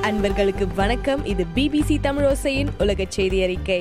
அன்பர்களுக்கு வணக்கம் இது பிபிசி தமிழோசையின் உலக செய்தி அறிக்கை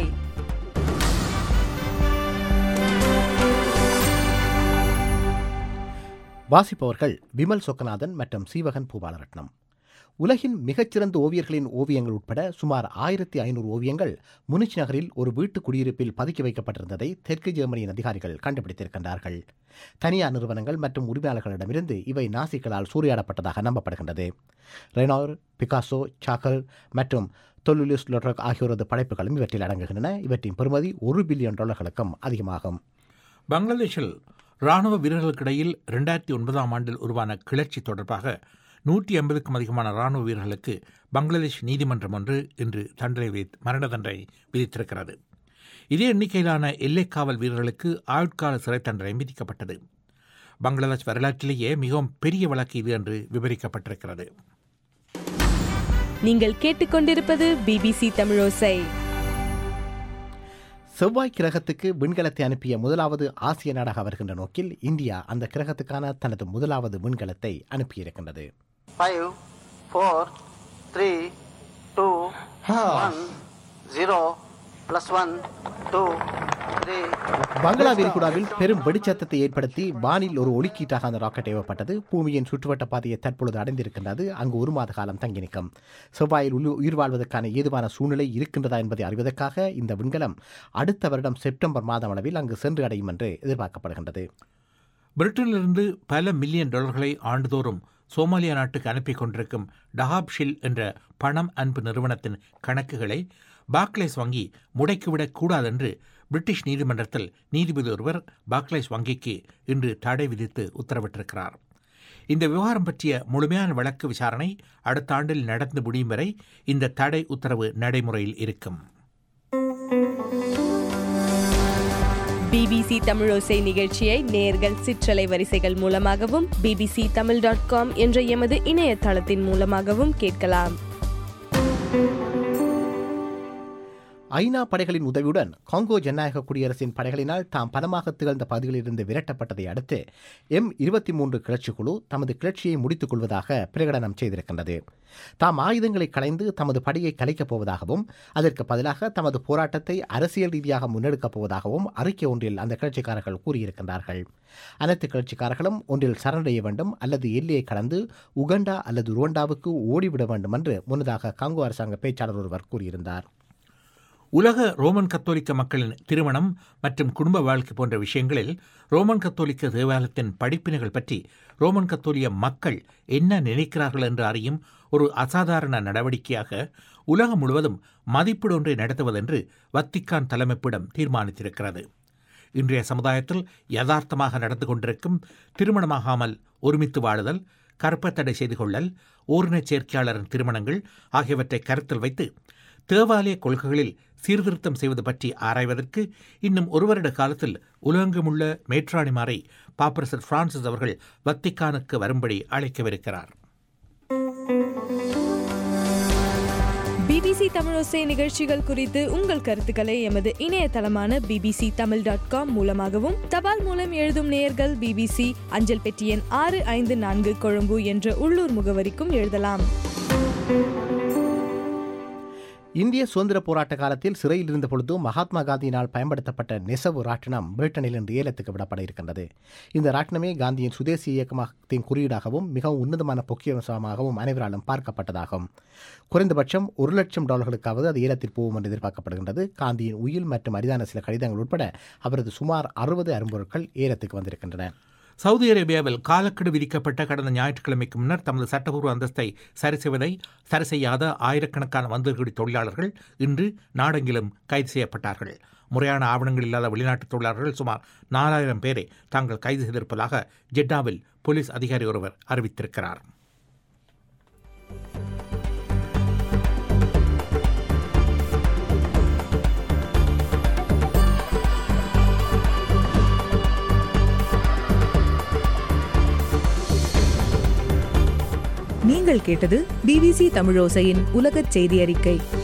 வாசிப்பவர்கள் விமல் சொக்கநாதன் மற்றும் சீவகன் பூபாலரட்னம் உலகின் மிகச்சிறந்த ஓவியர்களின் ஓவியங்கள் உட்பட சுமார் ஆயிரத்தி ஐநூறு ஓவியங்கள் முனிச் நகரில் ஒரு வீட்டு குடியிருப்பில் பதுக்கி வைக்கப்பட்டிருந்ததை தெற்கு ஜெர்மனியின் அதிகாரிகள் கண்டுபிடித்திருக்கின்றார்கள் தனியார் நிறுவனங்கள் மற்றும் உரிமையாளர்களிடமிருந்து இவை நாசிக்களால் சூறையாடப்பட்டதாக நம்பப்படுகின்றது ரெனார் பிகாசோ சாக்கல் மற்றும் தொல்லுலிஸ் லொட்ரக் ஆகியோரது படைப்புகளும் இவற்றில் அடங்குகின்றன இவற்றின் பெறுமதி ஒரு பில்லியன் டாலர்களுக்கும் அதிகமாகும் பங்களாதேஷில் ராணுவ வீரர்களுக்கிடையில் ரெண்டாயிரத்தி ஒன்பதாம் ஆண்டில் உருவான கிளர்ச்சி தொடர்பாக நூற்றி ஐம்பதுக்கும் அதிகமான ராணுவ வீரர்களுக்கு பங்களாதேஷ் நீதிமன்றம் ஒன்று இன்று தண்டனை விதி மரண தண்டனை விதித்திருக்கிறது இதே எண்ணிக்கையிலான எல்லைக்காவல் வீரர்களுக்கு ஆயுட்கால சிறை தண்டனை விதிக்கப்பட்டது பங்களாதேஷ் வரலாற்றிலேயே மிகவும் பெரிய வழக்கு இது என்று விவரிக்கப்பட்டிருக்கிறது நீங்கள் கேட்டுக்கொண்டிருப்பது பிபிசி தமிழோசை செவ்வாய் கிரகத்துக்கு விண்கலத்தை அனுப்பிய முதலாவது ஆசிய நாடாக வருகின்ற நோக்கில் இந்தியா அந்த கிரகத்துக்கான தனது முதலாவது விண்கலத்தை அனுப்பியிருக்கின்றது five, four, three, two, one, zero, plus one, two, three. பங்களா விரிகுடாவில் பெரும் வெடிச்சத்தத்தை ஏற்படுத்தி வானில் ஒரு ஒளிக்கீட்டாக அந்த ராக்கெட் ஏவப்பட்டது பூமியின் சுற்றுவட்ட பாதையை தற்பொழுது அடைந்திருக்கின்றது அங்கு ஒரு மாத காலம் தங்கி நிற்கும் செவ்வாயில் உள்ள உயிர் வாழ்வதற்கான ஏதுவான சூழ்நிலை இருக்கின்றதா என்பதை அறிவதற்காக இந்த விண்கலம் அடுத்த வருடம் செப்டம்பர் மாதம் அளவில் அங்கு சென்று அடையும் என்று எதிர்பார்க்கப்படுகின்றது பிரிட்டனிலிருந்து பல மில்லியன் டாலர்களை ஆண்டுதோறும் சோமாலியா நாட்டுக்கு அனுப்பி கொண்டிருக்கும் டஹாப் ஷில் என்ற பணம் அன்பு நிறுவனத்தின் கணக்குகளை பாக்லேஸ் வங்கி முடக்கிவிடக் கூடாதென்று பிரிட்டிஷ் நீதிமன்றத்தில் நீதிபதி ஒருவர் பாக்லேஸ் வங்கிக்கு இன்று தடை விதித்து உத்தரவிட்டிருக்கிறார் இந்த விவகாரம் பற்றிய முழுமையான வழக்கு விசாரணை அடுத்த ஆண்டில் நடந்து முடியும் வரை இந்த தடை உத்தரவு நடைமுறையில் இருக்கும் பிபிசி தமிழோசை நிகழ்ச்சியை நேர்கள் சிற்றலை வரிசைகள் மூலமாகவும் பிபிசி தமிழ் டாட் காம் என்ற எமது இணையதளத்தின் மூலமாகவும் கேட்கலாம் ஐநா படைகளின் உதவியுடன் காங்கோ ஜனநாயக குடியரசின் படைகளினால் தாம் பலமாக திகழ்ந்த பகுதிகளிலிருந்து விரட்டப்பட்டதை அடுத்து எம் இருபத்தி மூன்று கிளர்ச்சி குழு தமது கிளர்ச்சியை முடித்துக் கொள்வதாக பிரகடனம் செய்திருக்கின்றது தாம் ஆயுதங்களை களைந்து தமது படையை கலைக்கப் போவதாகவும் அதற்கு பதிலாக தமது போராட்டத்தை அரசியல் ரீதியாக முன்னெடுக்கப் போவதாகவும் அறிக்கை ஒன்றில் அந்த கிளர்ச்சிக்காரர்கள் கூறியிருக்கின்றார்கள் அனைத்து கிளர்ச்சிக்காரர்களும் ஒன்றில் சரணடைய வேண்டும் அல்லது எல்லையை கடந்து உகண்டா அல்லது ருவண்டாவுக்கு ஓடிவிட வேண்டும் என்று முன்னதாக காங்கோ அரசாங்க பேச்சாளர் ஒருவர் கூறியிருந்தார் உலக ரோமன் கத்தோலிக்க மக்களின் திருமணம் மற்றும் குடும்ப வாழ்க்கை போன்ற விஷயங்களில் ரோமன் கத்தோலிக்க தேவாலயத்தின் படிப்பினைகள் பற்றி ரோமன் கத்தோலிய மக்கள் என்ன நினைக்கிறார்கள் என்று அறியும் ஒரு அசாதாரண நடவடிக்கையாக உலகம் முழுவதும் மதிப்பீடு ஒன்றை நடத்துவதென்று வத்திக்கான் தலைமைப்பிடம் தீர்மானித்திருக்கிறது இன்றைய சமுதாயத்தில் யதார்த்தமாக நடந்து கொண்டிருக்கும் திருமணமாகாமல் ஒருமித்து வாழுதல் கற்பத்தடை செய்து கொள்ளல் ஓரினச் சேர்க்கையாளரின் திருமணங்கள் ஆகியவற்றை கருத்தில் வைத்து தேவாலய கொள்கைகளில் சீர்திருத்தம் செய்வது பற்றி ஆராய்வதற்கு இன்னும் ஒரு வருட காலத்தில் உலகெங்குமுள்ள மேற்றாணிமாரை பாப்பரசர் பிரான்சிஸ் அவர்கள் வத்திக்கானுக்கு வரும்படி அழைக்கவிருக்கிறார் பிபிசி தமிழோசை நிகழ்ச்சிகள் குறித்து உங்கள் கருத்துக்களை எமது இணையதளமான பிபிசி தமிழ் டாட் காம் மூலமாகவும் தபால் மூலம் எழுதும் நேயர்கள் பிபிசி அஞ்சல் பெட்டி எண் ஆறு ஐந்து நான்கு கொழும்பு என்ற உள்ளூர் முகவரிக்கும் எழுதலாம் இந்திய சுதந்திர போராட்ட காலத்தில் சிறையில் இருந்த பொழுது மகாத்மா காந்தியினால் பயன்படுத்தப்பட்ட நெசவு ராட்டினம் பிரிட்டனில் இன்று ஏலத்துக்கு விடப்பட இருக்கின்றது இந்த ராட்டினமே காந்தியின் சுதேசி இயக்கத்தின் குறியீடாகவும் மிகவும் உன்னதமான பொக்கியமாகவும் அனைவராலும் பார்க்கப்பட்டதாகும் குறைந்தபட்சம் ஒரு லட்சம் டாலர்களுக்காவது அது ஏலத்தில் போகும் என்று எதிர்பார்க்கப்படுகின்றது காந்தியின் உயில் மற்றும் அரிதான சில கடிதங்கள் உட்பட அவரது சுமார் அறுபது அரும்பொருட்கள் ஏலத்துக்கு வந்திருக்கின்றன சவுதி அரேபியாவில் காலக்கெடு விதிக்கப்பட்ட கடந்த ஞாயிற்றுக்கிழமைக்கு முன்னர் தமது சட்டபூர்வ அந்தஸ்தை சரி செய்வதை சரி செய்யாத ஆயிரக்கணக்கான வந்தகுடி தொழிலாளர்கள் இன்று நாடெங்கிலும் கைது செய்யப்பட்டார்கள் முறையான ஆவணங்கள் இல்லாத வெளிநாட்டு தொழிலாளர்கள் சுமார் நாலாயிரம் பேரை தாங்கள் கைது செய்திருப்பதாக ஜெட்டாவில் போலீஸ் அதிகாரி ஒருவர் அறிவித்திருக்கிறார் நீங்கள் கேட்டது பிபிசி தமிழோசையின் உலகச் செய்தி அறிக்கை